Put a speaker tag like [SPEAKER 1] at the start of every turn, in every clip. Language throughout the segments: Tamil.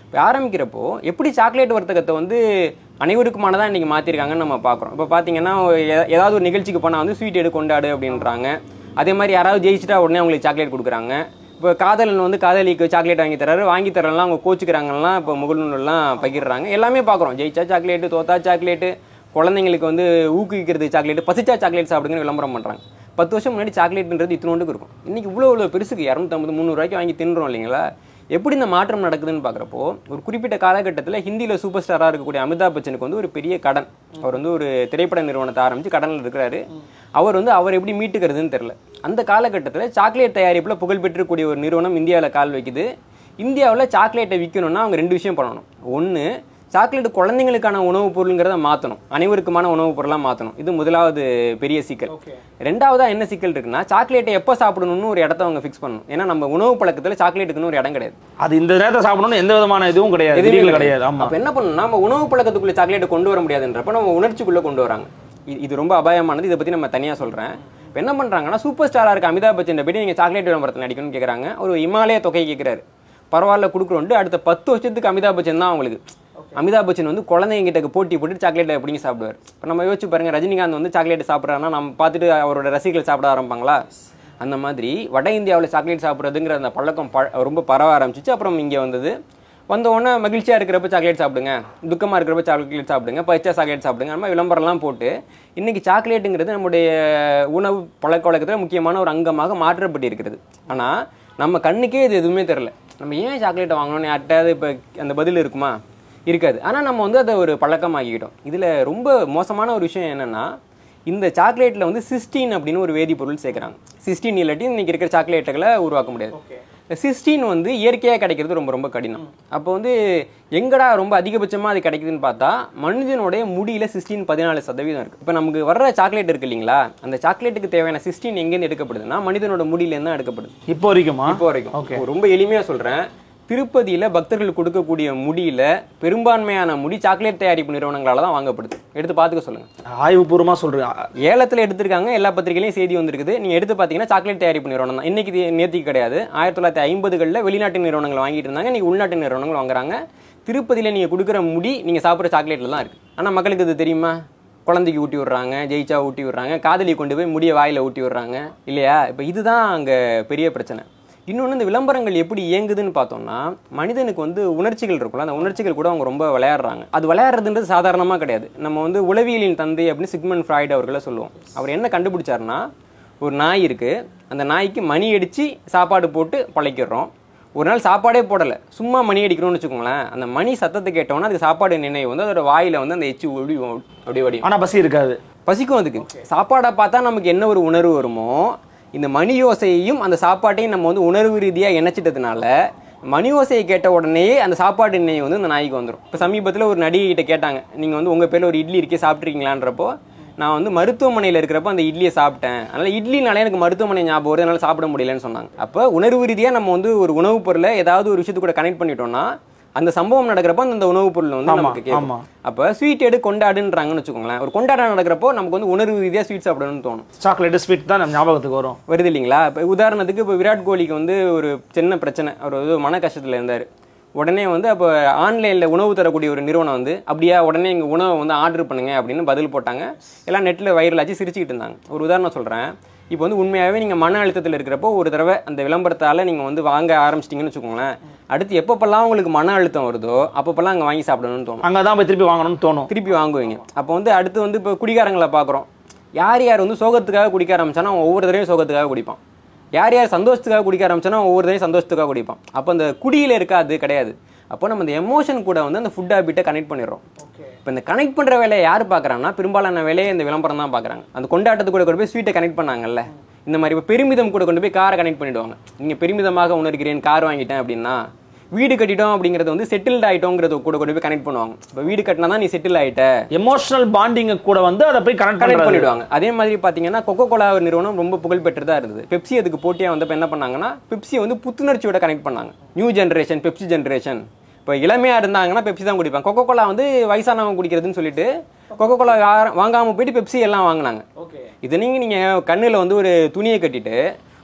[SPEAKER 1] இப்போ ஆரம்பிக்கிறப்போ எப்படி சாக்லேட் வர்த்தகத்தை வந்து அனைவருக்குமானதாக இன்றைக்கி மாற்றிருக்காங்கன்னு நம்ம பார்க்குறோம் இப்போ பார்த்தீங்கன்னா எ- ஏதாவது ஒரு நிகழ்ச்சிக்கு போனால் வந்து ஸ்வீட் எடு கொண்டாடு அப்படின்றாங்க அதே மாதிரி யாராவது ஜெயிச்சிட்டா உடனே அவங்களுக்கு சாக்லேட் கொடுக்குறாங்க இப்போ காதலன் வந்து காதலிக்கு சாக்லேட் வாங்கி தராரு வாங்கி தரலாம் அவங்க கோச்சுக்கிறாங்கலாம் இப்போ முகநூல்லாம் பகிர்றாங்க எல்லாமே பார்க்குறோம் ஜெயிச்சா சாக்லேட்டு தோத்தா சாக்லேட்டு குழந்தைங்களுக்கு வந்து ஊக்குவிக்கிறது சாக்லேட் பசிச்சா சாக்லேட் சாப்பிடுங்கன்னு விளம்பரம் பண்ணுறாங்க பத்து வருஷம் முன்னாடி சாக்லேட்ன்றது இத்தினோண்டுக்கு இருக்கும் இன்னைக்கு இவ்வளோ இவ்வளோ பெருசுக்கு இரநூத்தம்பது முந்நூறுவாய்க்கு வாங்கி தின்றோம் இல்லைங்களா எப்படி இந்த மாற்றம் நடக்குதுன்னு பார்க்குறப்போ ஒரு குறிப்பிட்ட காலகட்டத்தில் ஹிந்தியில் சூப்பர் ஸ்டாராக இருக்கக்கூடிய அமிதாப் பச்சனுக்கு வந்து ஒரு பெரிய கடன் அவர் வந்து ஒரு திரைப்பட நிறுவனத்தை ஆரம்பித்து கடனில் இருக்கிறாரு அவர் வந்து அவர் எப்படி மீட்டுக்கிறதுன்னு தெரில அந்த காலகட்டத்தில் சாக்லேட் தயாரிப்பில் புகழ்பெற்றக்கூடிய ஒரு நிறுவனம் இந்தியாவில் கால் வைக்குது இந்தியாவில் சாக்லேட்டை விற்கணும்னா அவங்க ரெண்டு விஷயம் பண்ணணும் ஒன்று சாக்லேட் குழந்தைங்களுக்கான உணவுப் பொருளுங்கிறத மாற்றணும் அனைவருக்குமான உணவுப் பொருளாக மாற்றணும் இது முதலாவது பெரிய சிக்கல் ரெண்டாவதா என்ன சிக்கல் இருக்குன்னா சாக்லேட்டை எப்போ சாப்பிடணும்னு ஒரு இடத்த அவங்க ஃபிக்ஸ் பண்ணணும் ஏன்னா நம்ம உணவு பழக்கத்தில் சாக்லேட்டுக்குன்னு ஒரு இடம் கிடையாது
[SPEAKER 2] அது இந்த நேரத்தை சாப்பிடணும்னு எந்த விதமான இதுவும் கிடையாது
[SPEAKER 1] எதுவுமே
[SPEAKER 2] விதிகள் கிடையாது ஆமா
[SPEAKER 1] அப்ப என்ன பண்ணணும் நம்ம உணவு பழக்கத்துக்குள்ள சாக்லேட்டை கொண்டு வர முடியாதுன்றப்ப நம்ம உணர்ச்சிக்குள்ள கொண்டு வராங்க இது- இது ரொம்ப அபாயமானது இதை பத்தி நம்ம தனியா சொல்றேன் இப்போ என்ன பண்றாங்கன்னா சூப்பர் ஸ்டாரா இருக்க அமிதாப் பச்சன் படி நீங்க சாக்லேட் விளம்பரத்தில் நடிக்கணும்னு கேக்குறாங்க ஒரு இமாலய தொகை கேட்கிறாரு பரவாயில்ல கொடுக்குறோன்ட்டு அடுத்த பத்து வருஷத்துக்கு அமிதாப் பச்சன் தான் அவங்களுக்கு அமிதாப் பச்சன் வந்து குழந்தைங்க கிட்ட போட்டி போட்டு சாக்லேட்டை எப்படிங்க சாப்பிடுவார் இப்போ நம்ம யோசிச்சு பாருங்க ரஜினிகாந்த் வந்து சாக்லேட் சாப்பிட்றாருன்னா நம்ம பார்த்துட்டு அவரோட ரசிகர்கள் சாப்பிட ஆரம்பிப்பாங்களா அந்த மாதிரி வட இந்தியாவில் சாக்லேட் சாப்பிட்றதுங்கிற அந்த பழக்கம் ப ரொம்ப பரவ ஆரம்பிச்சிச்சு அப்புறம் இங்கே வந்தது வந்த உடனே மகிழ்ச்சியாக இருக்கிறப்ப சாக்லேட் சாப்பிடுங்க துக்கமாக இருக்கிறப்ப சாக்லேட் சாப்பிடுங்க பச்சை சாக்லேட் சாப்பிடுங்க அந்த மாதிரி விளம்பரம்லாம் போட்டு இன்னைக்கு சாக்லேட்டுங்கிறது நம்முடைய உணவு பழக்க வழக்கத்தில் முக்கியமான ஒரு அங்கமாக மாற்றப்பட்டு இருக்கிறது ஆனால் நம்ம கண்ணுக்கே இது எதுவுமே தெரில நம்ம ஏன் சாக்லேட்டை வாங்கணும்னு யார்கிட்டயாவது இப்போ அந்த பதில் இருக்குமா இருக்காது ஆனால் நம்ம வந்து அதை ஒரு பழக்கமாக்கிக்கிட்டோம் இதில் ரொம்ப மோசமான ஒரு விஷயம் என்னென்னா இந்த சாக்லேட்டில் வந்து சிஸ்டீன் அப்படின்னு ஒரு வேதிப்பொருள் சேர்க்குறாங்க சிஸ்டீன் இல்லாட்டி இன்னைக்கு இருக்கிற சாக்லேட்டுகளை உருவாக்க முடியாது சிஸ்டீன் வந்து இயற்கையாக கிடைக்கிறது ரொம்ப ரொம்ப கடினம் அப்போ வந்து எங்கடா ரொம்ப அதிகபட்சமாக அது கிடைக்குதுன்னு பார்த்தா மனிதனுடைய முடியில சிஸ்டீன் பதினாலு சதவீதம் இருக்குது இப்போ நமக்கு வர்ற சாக்லேட் இருக்கு இல்லைங்களா அந்த சாக்லேட்டுக்கு தேவையான சிஸ்டீன் எங்கேருந்து எடுக்கப்படுதுன்னா மனிதனோட முடியிலேருந்து தான் எடுக்கப்படுது
[SPEAKER 2] இப்போ வரைக்குமா
[SPEAKER 1] இப்போ வரைக்கும் ரொம்ப எளிமையா சொல்றேன் திருப்பதியில பக்தர்கள் கொடுக்கக்கூடிய முடியில பெரும்பான்மையான முடி சாக்லேட் தயாரிப்பு நிறுவனங்களால தான் வாங்கப்படுது எடுத்து பார்த்துக்க சொல்லுங்க
[SPEAKER 2] ஆய்வுபூர்வமா சொல்றேன்
[SPEAKER 1] ஏலத்துல எடுத்திருக்காங்க எல்லா பத்திரிகையிலையும் செய்தி வந்திருக்குது நீங்க எடுத்து பார்த்தீங்கன்னா சாக்லேட் தயாரிப்பு நிறுவனம் தான் இன்னைக்கு இது நேத்திக்கு கிடையாது ஆயிரத்தி தொள்ளாயிரத்தி ஐம்பதுகளில் வெளிநாட்டு நிறுவனங்கள் வாங்கிட்டு இருந்தாங்க இன்னைக்கு உள்நாட்டு நிறுவனங்கள் வாங்குறாங்க திருப்பதியில நீங்க கொடுக்குற முடி நீங்க சாப்பிட்ற சாக்லேட்ல தான் இருக்கு ஆனா மக்களுக்கு இது தெரியுமா குழந்தைக்கு ஊட்டி விடுறாங்க ஜெயிச்சா ஊட்டி விடுறாங்க காதலி கொண்டு போய் முடிய வாயில ஊட்டி விடுறாங்க இல்லையா இப்போ இதுதான் அங்க பெரிய பிரச்சனை இன்னொன்று இந்த விளம்பரங்கள் எப்படி இயங்குதுன்னு பார்த்தோம்னா மனிதனுக்கு வந்து உணர்ச்சிகள் இருக்கும்ல அந்த உணர்ச்சிகள் கூட அவங்க ரொம்ப விளையாடுறாங்க அது விளையாடுறதுன்றது சாதாரணமாக கிடையாது நம்ம வந்து உளவியலின் தந்தை அப்படின்னு சிக்மன் ஃப்ராய்டு அவர்களை சொல்லுவோம் அவர் என்ன கண்டுபிடிச்சாருன்னா ஒரு நாய் இருக்கு அந்த நாய்க்கு மணி அடித்து சாப்பாடு போட்டு பழைக்கிறோம் ஒரு நாள் சாப்பாடே போடலை சும்மா மணி அடிக்கணும்னு வச்சுக்கோங்களேன் அந்த மணி சத்தத்தை கேட்டோன்னா அதுக்கு சாப்பாடு நினைவு வந்து அதோட வாயில வந்து அந்த எச்சி ஒடி அப்படி வடி
[SPEAKER 2] ஆனா பசி இருக்காது
[SPEAKER 1] பசிக்கும் அதுக்கு சாப்பாடை பார்த்தா நமக்கு என்ன ஒரு உணர்வு வருமோ இந்த மணி யோசையையும் அந்த சாப்பாட்டையும் நம்ம வந்து உணர்வு ரீதியாக இணைச்சிட்டதுனால மணி ஓசையை கேட்ட உடனே அந்த சாப்பாடு எண்ணெய் வந்து இந்த நாய்க்கு வந்துடும் இப்போ சமீபத்தில் ஒரு நடிகை கிட்ட கேட்டாங்க நீங்கள் வந்து உங்கள் பேரில் ஒரு இட்லி இருக்கே சாப்பிட்ருக்கீங்களான்றப்போ நான் வந்து மருத்துவமனையில் இருக்கிறப்போ அந்த இட்லியை சாப்பிட்டேன் அதனால் இட்லினாலே எனக்கு மருத்துவமனை ஞாபகம் வருது அதனால் சாப்பிட முடியலன்னு சொன்னாங்க அப்போ உணர்வு ரீதியாக நம்ம வந்து ஒரு உணவுப் பொருளை ஏதாவது ஒரு விஷயத்து கூட கனெக்ட் பண்ணிட்டோம்னா அந்த சம்பவம் நடக்கிறப்போ அந்த உணவுப் பொருள் வந்து
[SPEAKER 2] ஆமா,
[SPEAKER 1] நமக்கு கேட்கும்
[SPEAKER 2] ஆமா.
[SPEAKER 1] அப்போ ஸ்வீட் எடு கொண்டாடுன்றாங்கன்னு வச்சுக்கோங்களேன் ஒரு கொண்டாட்டம் நடக்கிறப்போ நமக்கு வந்து உணர்வு ரீதியாக ஸ்வீட் சாப்பிடணும்னு தோணும்
[SPEAKER 2] சாக்லேட் ஸ்வீட் தான் நம்ம ஞாபகத்துக்கு வரும்
[SPEAKER 1] வருது இல்லைங்களா இப்போ உதாரணத்துக்கு இப்போ விராட் கோலிக்கு வந்து ஒரு சின்ன பிரச்சனை அவர் வந்து மன கஷ்டத்தில் இருந்தார் உடனே வந்து அப்போ ஆன்லைனில் உணவு தரக்கூடிய ஒரு நிறுவனம் வந்து அப்படியா உடனே எங்கள் உணவை வந்து ஆர்டர் பண்ணுங்க அப்படின்னு பதில் போட்டாங்க எல்லாம் நெட்டில் வைரல் ஆச்சு சிரிச்சுக்கிட்டு இருந்தாங்க ஒரு உதாரணம் சொல்கிறேன் இப்போ வந்து உண்மையாகவே நீங்கள் மன அழுத்தத்தில் இருக்கிறப்போ ஒரு தடவை அந்த விளம்பரத்தால் நீங்கள் வந்து வாங்க ஆரம்பிச்சிட்டிங்கன்னு வச்சுக்கோங்களேன் அடுத்து எப்பப்பெல்லாம் உங்களுக்கு மன அழுத்தம் வருதோ அப்பப்பெல்லாம் அங்கே வாங்கி சாப்பிடணும்னு தோணும்
[SPEAKER 2] அங்கதான் போய் திருப்பி வாங்கணும்னு தோணும்
[SPEAKER 1] திருப்பி வாங்குவீங்க அப்போ வந்து அடுத்து வந்து இப்போ குடிகாரங்களை பார்க்குறோம் யார் யார் வந்து சோகத்துக்காக குடிக்க ஆரம்பிச்சானா அவன் ஒவ்வொரு தடவையும் சோகத்துக்காக குடிப்பான் யார் யார் சந்தோஷத்துக்காக குடிக்க ஆரம்பிச்சானா அவன் ஒவ்வொரு தடவையும் சந்தோஷத்துக்காக குடிப்பான் அப்போ அந்த குடியில் இருக்காது கிடையாது அப்போ நம்ம அந்த எமோஷன் கூட வந்து அந்த ஃபுட் ஹேபிட்டை கனெக்ட் பண்ணிடுறோம் இப்போ இந்த கனெக்ட் பண்ணுற வேலையை யார் பார்க்குறாங்கன்னா பெரும்பாலான வேலையை இந்த விளம்பரம் தான் பார்க்குறாங்க அந்த கொண்டாட்டத்து கூட கொண்டு போய் ஸ்வீட்டை கனெக்ட் பண்ணாங்கல்ல இந்த மாதிரி இப்போ பெருமிதம் கூட கொண்டு போய் காரை கனெக்ட் பண்ணிடுவாங்க நீங்கள் பெருமிதமாக உணர்கிறேன் கார் வாங்கிட்டேன் அப்படின்னா வீடு கட்டிட்டோம் அப்படிங்கிறது வந்து செட்டில்ட் ஆயிட்டோங்கிறது கூட கொண்டு போய் கனெக்ட் பண்ணுவாங்க இப்போ வீடு கட்டினா தான் நீ செட்டில் ஆயிட்ட
[SPEAKER 2] எமோஷனல் பாண்டிங்க கூட வந்து அதை போய் கனெக்ட்
[SPEAKER 1] கனெக்ட்
[SPEAKER 2] பண்ணிடுவாங்க
[SPEAKER 1] பண்ணிடுவாங்க அதே மாதிரி பார்த்தீங்கன்னா கொக்கோ கோலா நிறுவனம் ரொம்ப புகழ்பெற்றதா இருந்தது பெப்சி அதுக்கு போட்டியாக வந்தப்ப என்ன பண்ணாங்கன்னா பெப்சியை வந்து புத்துணர்ச்சியோட கனெக்ட் பண்ணாங்க நியூ ஜென்ரேஷன் பெப்சி ஜென்ரேஷன் இப்போ இளமையா இருந்தாங்கன்னா பெப்சி தான் குடிப்பாங்க கொக்கோ கோலா வந்து வயசானவங்க குடிக்கிறதுன்னு சொல்லிட்டு கொக்கோ கோலா வாங்காம போயிட்டு பெப்சி எல்லாம் வாங்கினாங்க இது நீங்க நீங்க கண்ணுல வந்து ஒரு துணியை கட்டிட்டு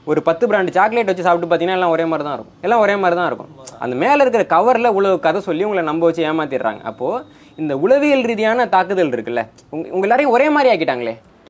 [SPEAKER 1] ஒரு பத்து பிராண்ட் சாக்லேட் வச்சு சாப்பிட்டு பார்த்தீங்கன்னா எல்லாம் ஒரே மாதிரி தான் இருக்கும் எல்லாம் ஒரே மாதிரி தான் இருக்கும் அந்த மேலே இருக்கிற கவரில் இவ்வளோ கதை சொல்லி உங்களை நம்ப வச்சு ஏமாத்திடுறாங்க அப்போது இந்த உளவியல் ரீதியான தாக்குதல் இருக்குல்ல உங்க உங்க எல்லாரையும் ஒரே மாதிரி ஆக்கிட்டாங்களே